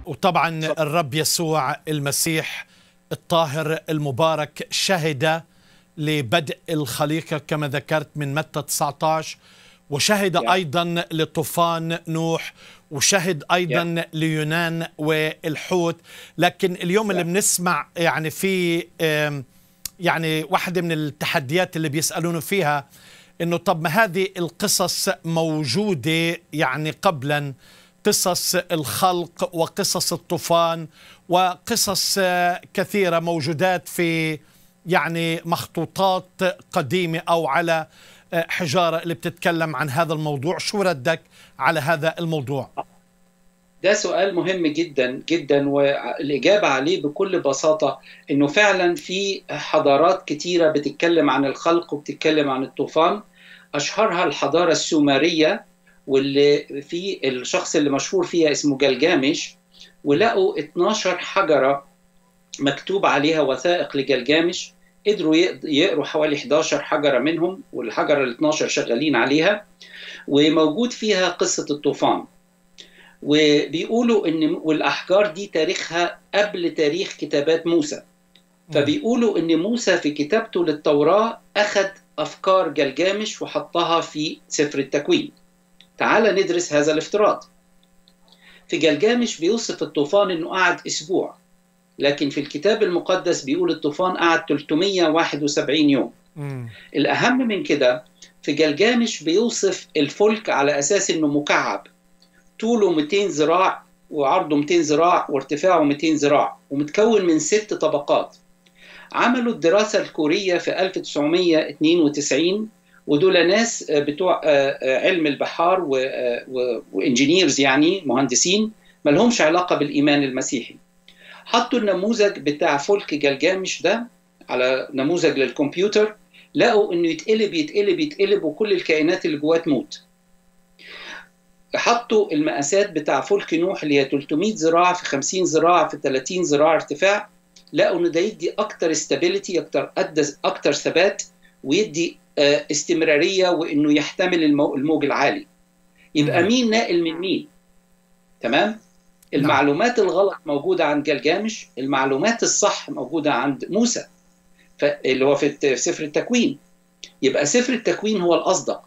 وطبعا الرب يسوع المسيح الطاهر المبارك شهد لبدء الخليقة كما ذكرت من متى 19 وشهد yeah. أيضا لطوفان نوح وشهد أيضا yeah. ليونان والحوت لكن اليوم yeah. اللي بنسمع يعني في يعني واحدة من التحديات اللي بيسألونه فيها انه طب ما هذه القصص موجوده يعني قبلا قصص الخلق وقصص الطوفان وقصص كثيره موجودات في يعني مخطوطات قديمه او على حجاره اللي بتتكلم عن هذا الموضوع شو ردك على هذا الموضوع ده سؤال مهم جدا جدا والاجابه عليه بكل بساطه انه فعلا في حضارات كتيره بتتكلم عن الخلق وبتتكلم عن الطوفان اشهرها الحضاره السومريه واللي في الشخص اللي مشهور فيها اسمه جلجامش ولقوا 12 حجره مكتوب عليها وثائق لجلجامش قدروا يقروا حوالي 11 حجره منهم والحجره ال 12 شغالين عليها وموجود فيها قصه الطوفان وبيقولوا ان والاحجار دي تاريخها قبل تاريخ كتابات موسى فبيقولوا ان موسى في كتابته للتوراه اخذ افكار جلجامش وحطها في سفر التكوين تعال ندرس هذا الافتراض في جلجامش بيوصف الطوفان انه قعد اسبوع لكن في الكتاب المقدس بيقول الطوفان قعد 371 يوم مم. الاهم من كده في جلجامش بيوصف الفلك على اساس انه مكعب طوله 200 ذراع وعرضه 200 ذراع وارتفاعه 200 ذراع ومتكون من ست طبقات عملوا الدراسة الكورية في 1992 ودول ناس بتوع علم البحار وانجينيرز يعني مهندسين ما لهمش علاقة بالإيمان المسيحي حطوا النموذج بتاع فلك جلجامش ده على نموذج للكمبيوتر لقوا انه يتقلب يتقلب يتقلب وكل الكائنات اللي جواه تموت حطوا المقاسات بتاع فلك نوح اللي هي 300 ذراع في 50 ذراع في 30 ذراع ارتفاع لقوا انه ده يدي اكتر استابيليتي اكتر اكتر ثبات ويدي استمراريه وانه يحتمل الموج العالي يبقى مين ناقل من مين تمام المعلومات الغلط موجوده عند جلجامش المعلومات الصح موجوده عند موسى اللي هو في سفر التكوين يبقى سفر التكوين هو الاصدق